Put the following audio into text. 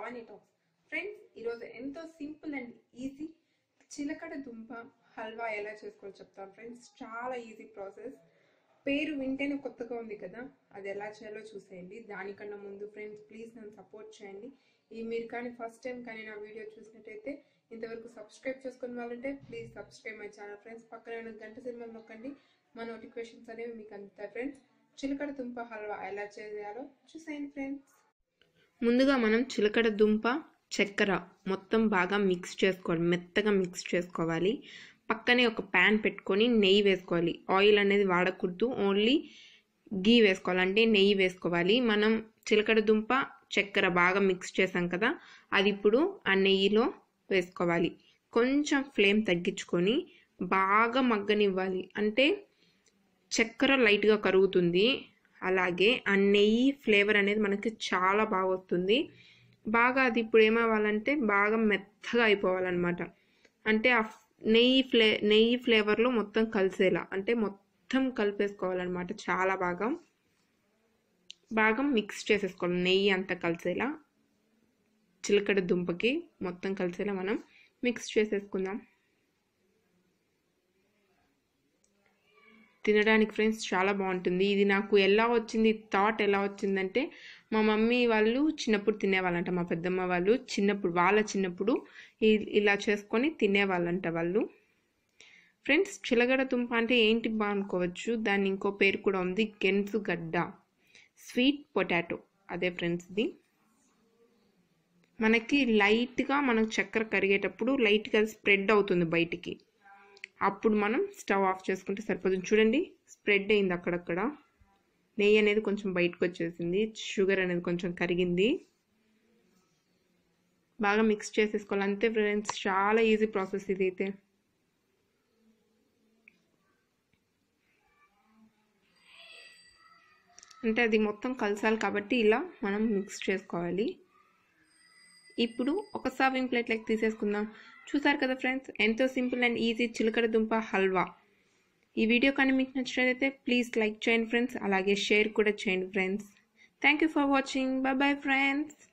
Bhavani talks friends ఈరోజు ఎంతో simple and easy చిలకడ దుంప హల్వా ఎలా చేసుకోవాలో చెప్తాను ఫ్రెండ్స్ చాలా ఈజీ ప్రాసెస్ పేరు వింటేనే కొత్తగా ఉంది కదా అది ఎలా చేయాలో చూసేయండి దానికన్నా ముందు ఫ్రెండ్స్ ప్లీజ్ నన్ను సపోర్ట్ చేయండి ఈ మీరు కానీ ఫస్ట్ టైం కానీ నా వీడియో చూసినట్టయితే ఇంతవరకు సబ్స్క్రైబ్ చేసుకున్న వాళ్ళంటే please subscribe my channel friends పక్కన ఉన్న గంట సినిమా నొక్కండి మా నోటిఫికేషన్స్ అనేవి మీకు అందుతాయి ఫ్రెండ్స్ చిలకడ దుంప హల్వా ఎలా చేయాలో చూసేయండి ఫ్రెండ్స్ ముందుగా మనం చిలకడ దుంప చక్కెర మొత్తం బాగా మిక్స్ చేసుకోవాలి మెత్తగా మిక్స్ చేసుకోవాలి పక్కనే ఒక ప్యాన్ పెట్టుకొని నెయ్యి వేసుకోవాలి ఆయిల్ అనేది వాడకూడదు ఓన్లీ గీ వేసుకోవాలి అంటే నెయ్యి వేసుకోవాలి మనం చిలకడ దుంప చక్కెర బాగా మిక్స్ చేసాం కదా అది ఇప్పుడు ఆ నెయ్యిలో వేసుకోవాలి కొంచెం ఫ్లేమ్ తగ్గించుకొని బాగా మగ్గనివ్వాలి అంటే చక్కెర లైట్గా కరుగుతుంది అలాగే ఆ నెయ్యి ఫ్లేవర్ అనేది మనకి చాలా బాగా వస్తుంది బాగా అది ఇప్పుడు ఏమవ్వాలంటే బాగా మెత్తగా అయిపోవాలన్నమాట అంటే ఆ నెయ్యి ఫ్లే నెయ్యి ఫ్లేవర్లో మొత్తం కలిసేలా అంటే మొత్తం కలిపేసుకోవాలన్నమాట చాలా బాగా బాగా మిక్స్ చేసేసుకోవాలి నెయ్యి అంతా కలిసేలా చిలకడ దుంపకి మొత్తం కలిసేలా మనం మిక్స్ చేసేసుకుందాం తినడానికి ఫ్రెండ్స్ చాలా బాగుంటుంది ఇది నాకు ఎలా వచ్చింది థాట్ ఎలా వచ్చిందంటే మా మమ్మీ వాళ్ళు చిన్నప్పుడు తినేవాళ్ళంట మా పెద్దమ్మ వాళ్ళు చిన్నప్పుడు వాళ్ళ చిన్నప్పుడు ఇలా చేసుకొని తినేవాళ్ళంట వాళ్ళు ఫ్రెండ్స్ చిలగడ దుంప అంటే ఏంటి బా అనుకోవచ్చు దాని ఇంకో పేరు కూడా ఉంది గెన్సు గడ్డ స్వీట్ పొటాటో అదే ఫ్రెండ్స్ ఇది మనకి లైట్గా మనకు చక్కెర కరిగేటప్పుడు లైట్గా స్ప్రెడ్ అవుతుంది బయటికి అప్పుడు మనం స్టవ్ ఆఫ్ చేసుకుంటే సరిపోతుంది చూడండి స్ప్రెడ్ అయింది అక్కడక్కడ నెయ్యి అనేది కొంచెం బయటకు వచ్చేసింది షుగర్ అనేది కొంచెం కరిగింది బాగా మిక్స్ చేసేసుకోవాలి అంతే ఫ్రెండ్స్ చాలా ఈజీ ప్రాసెస్ ఇది అయితే అంటే అది మొత్తం కలసాలి కాబట్టి ఇలా మనం మిక్స్ చేసుకోవాలి ఇప్పుడు ఒక సర్వింగ్ ప్లేట్లోకి తీసేసుకుందాం చూసారు కదా ఫ్రెండ్స్ ఎంతో సింపుల్ అండ్ ఈజీ చిలకడ దుంప హల్వా ఈ వీడియో కానీ మీకు నచ్చినట్లయితే ప్లీజ్ లైక్ చేయండి ఫ్రెండ్స్ అలాగే షేర్ కూడా చేయండి friends thank you for watching bye bye friends